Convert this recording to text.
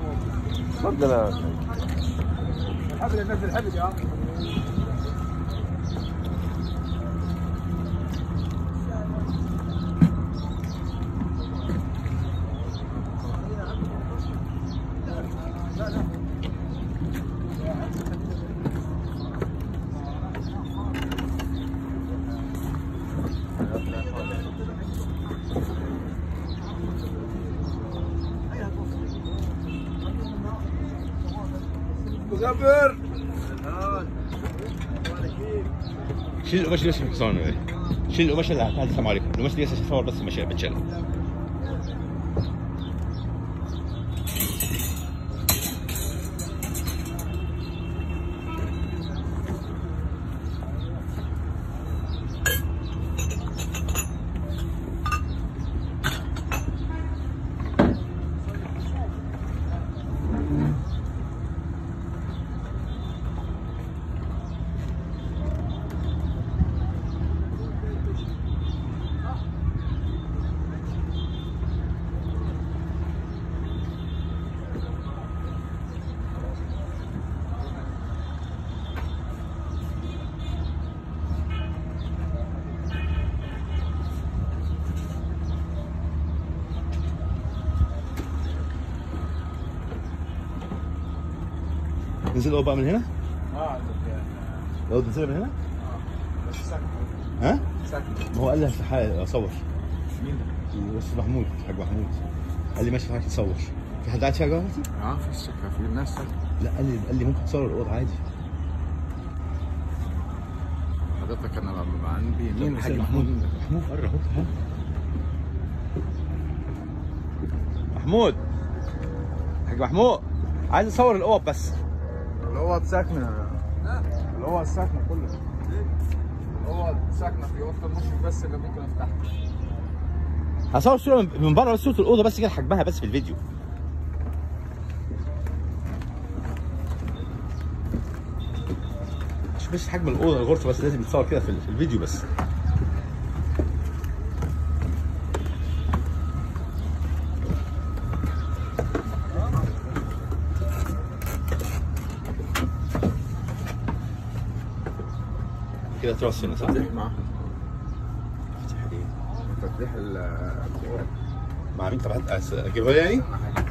اتفضل يا سيد. الحبل نزل الحبل يا مكبر شيل القماش اللي بس في الحصان يا شيل القماش اللي هتعدي السلام عليكم القماش دي بس صور بس مش بتشال ننزل بقى من هنا اه عندك لو تنزل من هنا بس ساكن ها ساكن ما هو قال لي هستحق اصور مين ده؟ بس محمود الحاج محمود قال لي ماشي معاك تصور في حد قاعد فيها جوه دلوقتي؟ اه في السكه في ناس ساكنه لا قال لي قال لي ممكن تصور الاوضه عادي حضرتك انا ببقى عندي مين الحاج محمود محمود محمود قرب اهو تعال. محمود حاج محمود عايز اصور الاوض بس الاوض ساكنه الاوض ساكنه كلها الاوض ساكنه في اوضه المشرف بس اللي ممكن افتحها هصور صوره من- من بره بس صوره الاوضه بس كده حجمها بس في الفيديو مش بس حجم الاوضه الغرفه بس لازم يتصور كده في ال- في الفيديو بس كده تراس هنا صح؟ تفتح معاها تفتح ايه؟ تفتح ال مع مين طب هات- اجيبها لي يعني؟